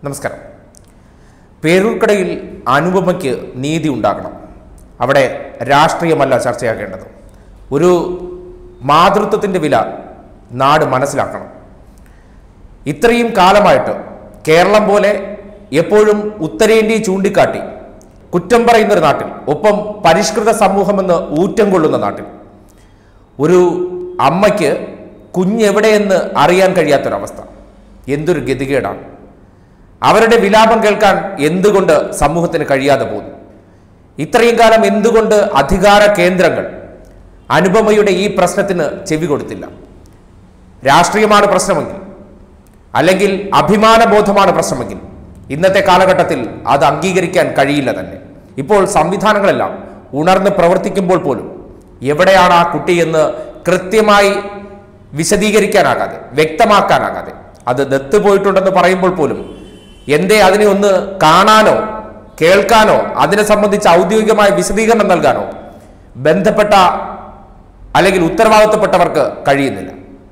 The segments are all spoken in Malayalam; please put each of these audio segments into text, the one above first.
നമസ്കാരം പേരൂർക്കടയിൽ അനുപമയ്ക്ക് നീതി ഉണ്ടാകണം അവിടെ രാഷ്ട്രീയമല്ല ചർച്ചയാക്കേണ്ടത് ഒരു മാതൃത്വത്തിൻ്റെ വില നാട് മനസ്സിലാക്കണം ഇത്രയും കാലമായിട്ട് കേരളം പോലെ എപ്പോഴും ഉത്തരേന്ത്യ ചൂണ്ടിക്കാട്ടി കുറ്റം പറയുന്നൊരു നാട്ടിൽ ഒപ്പം പരിഷ്കൃത സമൂഹമെന്ന് ഊറ്റം കൊള്ളുന്ന നാട്ടിൽ ഒരു അമ്മയ്ക്ക് കുഞ്ഞെവിടെയെന്ന് അറിയാൻ കഴിയാത്തൊരവസ്ഥ എന്തൊരു ഗതികേടാണ് അവരുടെ വിലാപം കേൾക്കാൻ എന്തുകൊണ്ട് സമൂഹത്തിന് കഴിയാതെ പോകുന്നു ഇത്രയും കാലം എന്തുകൊണ്ട് അധികാര കേന്ദ്രങ്ങൾ അനുപമയുടെ ഈ പ്രശ്നത്തിന് ചെവി കൊടുത്തില്ല രാഷ്ട്രീയമാണ് പ്രശ്നമെങ്കിൽ അല്ലെങ്കിൽ അഭിമാനബോധമാണ് പ്രശ്നമെങ്കിൽ ഇന്നത്തെ കാലഘട്ടത്തിൽ അത് അംഗീകരിക്കാൻ കഴിയില്ല തന്നെ ഇപ്പോൾ സംവിധാനങ്ങളെല്ലാം ഉണർന്ന് പ്രവർത്തിക്കുമ്പോൾ പോലും എവിടെയാണ് ആ കുട്ടി എന്ന് കൃത്യമായി വിശദീകരിക്കാനാകാതെ വ്യക്തമാക്കാനാകാതെ അത് ദത്ത് പോയിട്ടുണ്ടെന്ന് പറയുമ്പോൾ പോലും എന്തേ അതിനെ ഒന്ന് കാണാനോ കേൾക്കാനോ അതിനെ സംബന്ധിച്ച് ഔദ്യോഗികമായ വിശദീകരണം നൽകാനോ ബന്ധപ്പെട്ട അല്ലെങ്കിൽ ഉത്തരവാദിത്തപ്പെട്ടവർക്ക് കഴിയുന്നില്ല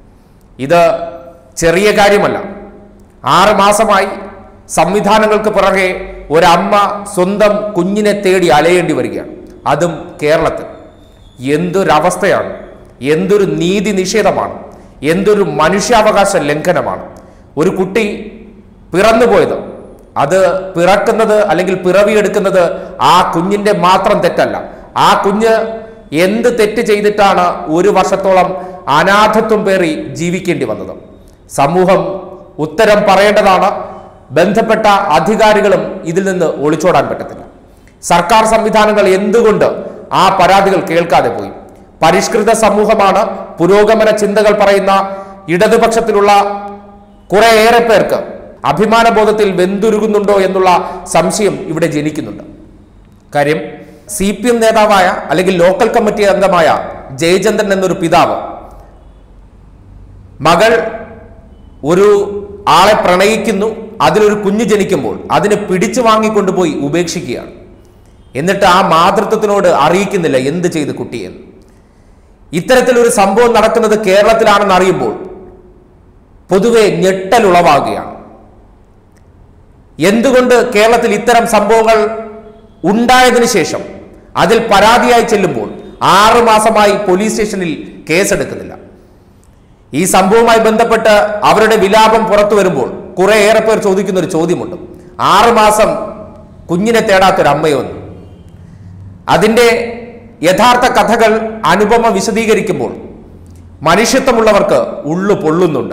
ഇത് ചെറിയ കാര്യമല്ല ആറ് മാസമായി സംവിധാനങ്ങൾക്ക് പുറകെ ഒരമ്മ സ്വന്തം കുഞ്ഞിനെ തേടി അലയേണ്ടി വരികയാണ് അതും കേരളത്തിൽ എന്തൊരവസ്ഥയാണ് എന്തൊരു നീതി നിഷേധമാണ് എന്തൊരു മനുഷ്യാവകാശ ലംഘനമാണ് ഒരു കുട്ടി പിറന്നുപോയത് അത് പിറക്കുന്നത് അല്ലെങ്കിൽ പിറവിയെടുക്കുന്നത് ആ കുഞ്ഞിന്റെ മാത്രം തെറ്റല്ല ആ കുഞ്ഞ് എന്ത് തെറ്റ് ചെയ്തിട്ടാണ് ഒരു വർഷത്തോളം അനാഥത്വം പേറി ജീവിക്കേണ്ടി വന്നത് സമൂഹം ഉത്തരം പറയേണ്ടതാണ് ബന്ധപ്പെട്ട അധികാരികളും ഇതിൽ നിന്ന് ഒളിച്ചോടാൻ പറ്റത്തില്ല സർക്കാർ സംവിധാനങ്ങൾ എന്തുകൊണ്ട് ആ പരാതികൾ കേൾക്കാതെ പോയി പരിഷ്കൃത സമൂഹമാണ് പുരോഗമന ചിന്തകൾ പറയുന്ന ഇടതുപക്ഷത്തിലുള്ള കുറേയേറെ പേർക്ക് അഭിമാനബോധത്തിൽ വെന്തുരുകുന്നുണ്ടോ എന്നുള്ള സംശയം ഇവിടെ ജനിക്കുന്നുണ്ട് കാര്യം സി പി എം നേതാവായ അല്ലെങ്കിൽ ലോക്കൽ കമ്മിറ്റി അംഗമായ ജയചന്ദ്രൻ എന്നൊരു പിതാവ് മകൾ ഒരു ആളെ പ്രണയിക്കുന്നു അതിലൊരു കുഞ്ഞ് ജനിക്കുമ്പോൾ അതിനെ പിടിച്ചു വാങ്ങിക്കൊണ്ടുപോയി ഉപേക്ഷിക്കുകയാണ് എന്നിട്ട് ആ മാതൃത്വത്തിനോട് അറിയിക്കുന്നില്ല എന്ത് ചെയ്ത് കുട്ടിയെന്ന് ഇത്തരത്തിലൊരു സംഭവം നടക്കുന്നത് കേരളത്തിലാണെന്ന് അറിയുമ്പോൾ പൊതുവെ ഞെട്ടലുളവാകുകയാണ് എന്തുകൊണ്ട് കേരളത്തിൽ ഇത്തരം സംഭവങ്ങൾ ഉണ്ടായതിനു ശേഷം അതിൽ പരാതിയായി ചെല്ലുമ്പോൾ ആറു മാസമായി പോലീസ് സ്റ്റേഷനിൽ കേസെടുക്കുന്നില്ല ഈ സംഭവവുമായി ബന്ധപ്പെട്ട് അവരുടെ വിലാപം പുറത്തു വരുമ്പോൾ കുറെ ഏറെ പേർ ചോദിക്കുന്ന ഒരു ചോദ്യമുണ്ട് ആറു മാസം കുഞ്ഞിനെ തേടാത്തൊരു അമ്മയൊന്ന് അതിൻ്റെ യഥാർത്ഥ കഥകൾ അനുപമ വിശദീകരിക്കുമ്പോൾ മനുഷ്യത്വമുള്ളവർക്ക് ഉള്ളു പൊള്ളുന്നുണ്ട്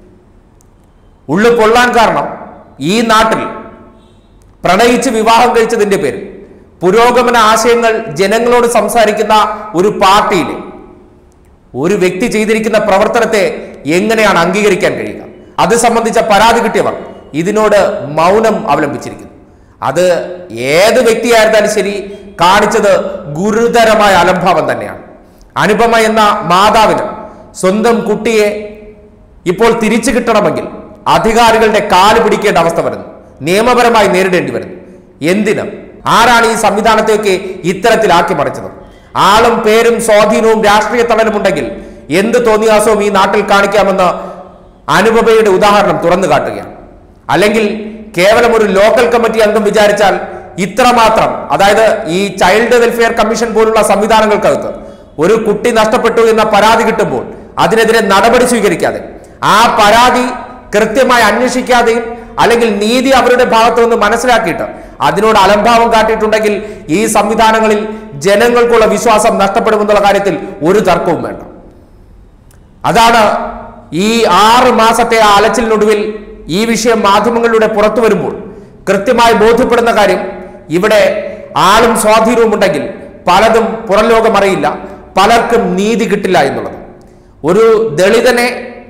ഉള്ളു പൊള്ളാൻ കാരണം ഈ നാട്ടിൽ പ്രണയിച്ച് വിവാഹം കഴിച്ചതിന്റെ പേരിൽ പുരോഗമന ആശയങ്ങൾ ജനങ്ങളോട് സംസാരിക്കുന്ന ഒരു പാർട്ടിയിൽ ഒരു വ്യക്തി ചെയ്തിരിക്കുന്ന പ്രവർത്തനത്തെ എങ്ങനെയാണ് അംഗീകരിക്കാൻ കഴിയുക അത് സംബന്ധിച്ച പരാതി കിട്ടിയവർ ഇതിനോട് മൗനം അവലംബിച്ചിരിക്കുന്നു അത് ഏത് വ്യക്തിയായിരുന്നാലും ശരി കാണിച്ചത് ഗുരുതരമായ അലംഭാവം തന്നെയാണ് അനുപമ എന്ന മാതാവിന് സ്വന്തം കുട്ടിയെ ഇപ്പോൾ തിരിച്ചു കിട്ടണമെങ്കിൽ അധികാരികളുടെ കാല് പിടിക്കേണ്ട അവസ്ഥ വരുന്നു നിയമപരമായി നേരിടേണ്ടി വരുന്നു എന്തിന് ആരാണ് ഈ സംവിധാനത്തെയൊക്കെ ഇത്തരത്തിലാക്കി മറിച്ചത് ആളും പേരും സ്വാധീനവും രാഷ്ട്രീയ തണലുമുണ്ടെങ്കിൽ എന്ത് തോന്നിയാസവും ഈ നാട്ടിൽ കാണിക്കാമെന്ന് അനുപമയുടെ ഉദാഹരണം തുറന്നു കാട്ടുകയാണ് അല്ലെങ്കിൽ കേവലം ഒരു ലോക്കൽ കമ്മിറ്റി അംഗം വിചാരിച്ചാൽ ഇത്രമാത്രം അതായത് ഈ ചൈൽഡ് വെൽഫെയർ കമ്മീഷൻ പോലുള്ള സംവിധാനങ്ങൾക്കകത്ത് ഒരു കുട്ടി നഷ്ടപ്പെട്ടു എന്ന പരാതി കിട്ടുമ്പോൾ അതിനെതിരെ നടപടി സ്വീകരിക്കാതെ ആ പരാതി കൃത്യമായി അന്വേഷിക്കാതെയും അല്ലെങ്കിൽ നീതി അവരുടെ ഭാഗത്തു നിന്ന് മനസ്സിലാക്കിയിട്ട് അതിനോട് അലംഭാവം കാട്ടിയിട്ടുണ്ടെങ്കിൽ ഈ സംവിധാനങ്ങളിൽ ജനങ്ങൾക്കുള്ള വിശ്വാസം നഷ്ടപ്പെടുമെന്നുള്ള കാര്യത്തിൽ ഒരു തർക്കവും വേണ്ട അതാണ് ഈ ആറ് മാസത്തെ ആ അലച്ചിലിനൊടുവിൽ ഈ വിഷയം മാധ്യമങ്ങളിലൂടെ പുറത്തു വരുമ്പോൾ കൃത്യമായി ബോധ്യപ്പെടുന്ന കാര്യം ഇവിടെ ആളും സ്വാധീനവും ഉണ്ടെങ്കിൽ പലതും പുറം ലോകം അറിയില്ല പലർക്കും നീതി കിട്ടില്ല എന്നുള്ളത് ഒരു ദളിതനെ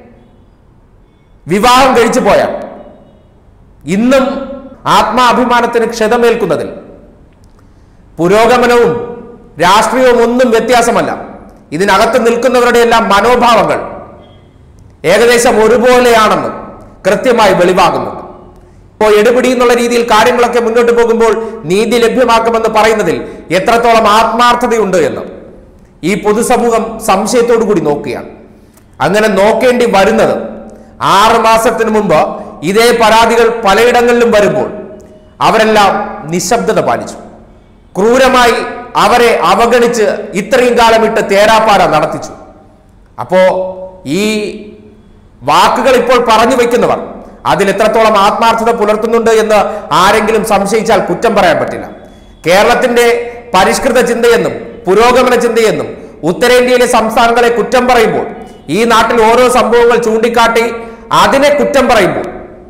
വിവാഹം കഴിച്ചു പോയാൽ ഇന്നും ആത്മാഭിമാനത്തിന് ക്ഷതമേൽക്കുന്നതിൽ പുരോഗമനവും രാഷ്ട്രീയവും ഒന്നും വ്യത്യാസമല്ല ഇതിനകത്ത് നിൽക്കുന്നവരുടെ എല്ലാം മനോഭാവങ്ങൾ ഏകദേശം ഒരുപോലെയാണെന്ന് കൃത്യമായി വെളിവാകുന്നുണ്ട് ഇപ്പോൾ എടുപിടി എന്നുള്ള രീതിയിൽ കാര്യങ്ങളൊക്കെ മുന്നോട്ട് പോകുമ്പോൾ നീതി ലഭ്യമാക്കുമെന്ന് പറയുന്നതിൽ എത്രത്തോളം ആത്മാർത്ഥതയുണ്ട് എന്ന് ഈ പൊതുസമൂഹം സംശയത്തോടു കൂടി നോക്കുകയാണ് അങ്ങനെ നോക്കേണ്ടി വരുന്നത് ആറ് മാസത്തിന് മുമ്പ് ഇതേ പരാതികൾ പലയിടങ്ങളിലും വരുമ്പോൾ അവരെല്ലാം നിശബ്ദത പാലിച്ചു ക്രൂരമായി അവരെ അവഗണിച്ച് ഇത്രയും കാലം ഇട്ട് തേരാപ്പാര നടത്തിച്ചു അപ്പോ ഈ വാക്കുകൾ ഇപ്പോൾ പറഞ്ഞു വെക്കുന്നവർ അതിൽ എത്രത്തോളം ആത്മാർത്ഥത പുലർത്തുന്നുണ്ട് എന്ന് ആരെങ്കിലും സംശയിച്ചാൽ കുറ്റം പറയാൻ പറ്റില്ല കേരളത്തിന്റെ പരിഷ്കൃത ചിന്തയെന്നും പുരോഗമന ചിന്തയെന്നും ഉത്തരേന്ത്യയിലെ സംസ്ഥാനങ്ങളെ കുറ്റം പറയുമ്പോൾ ഈ നാട്ടിൽ ഓരോ സംഭവങ്ങൾ ചൂണ്ടിക്കാട്ടി അതിനെ കുറ്റം പറയുമ്പോൾ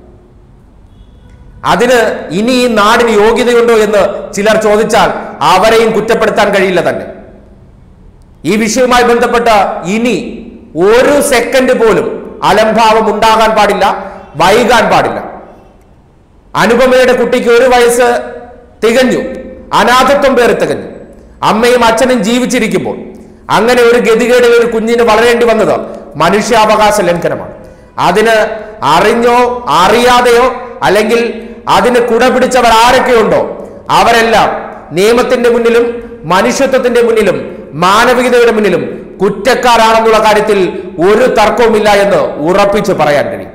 അതിന് ഇനി ഈ നാടിന് യോഗ്യതയുണ്ടോ എന്ന് ചിലർ ചോദിച്ചാൽ അവരെയും കുറ്റപ്പെടുത്താൻ കഴിയില്ല തന്നെ ഈ വിഷയവുമായി ബന്ധപ്പെട്ട് ഇനി ഒരു സെക്കൻഡ് പോലും അലംഭാവം ഉണ്ടാകാൻ പാടില്ല വൈകാൻ പാടില്ല അനുപമയുടെ കുട്ടിക്ക് ഒരു വയസ്സ് തികഞ്ഞു അനാഥത്വം പേര് തികഞ്ഞു അമ്മയും അച്ഛനും ജീവിച്ചിരിക്കുമ്പോൾ അങ്ങനെ ഒരു ഗതികേടിൽ ഒരു കുഞ്ഞിന് വളരേണ്ടി വന്നത് മനുഷ്യാവകാശ ലംഘനമാണ് അതിന് അറിഞ്ഞോ അറിയാതെയോ അല്ലെങ്കിൽ അതിന് കുട പിടിച്ചവർ ആരൊക്കെയുണ്ടോ അവരെല്ലാം നിയമത്തിന്റെ മുന്നിലും മനുഷ്യത്വത്തിന്റെ മുന്നിലും മാനവികതയുടെ മുന്നിലും കുറ്റക്കാരാണെന്നുള്ള കാര്യത്തിൽ ഒരു തർക്കവുമില്ല എന്ന് ഉറപ്പിച്ച് പറയാൻ കഴിയും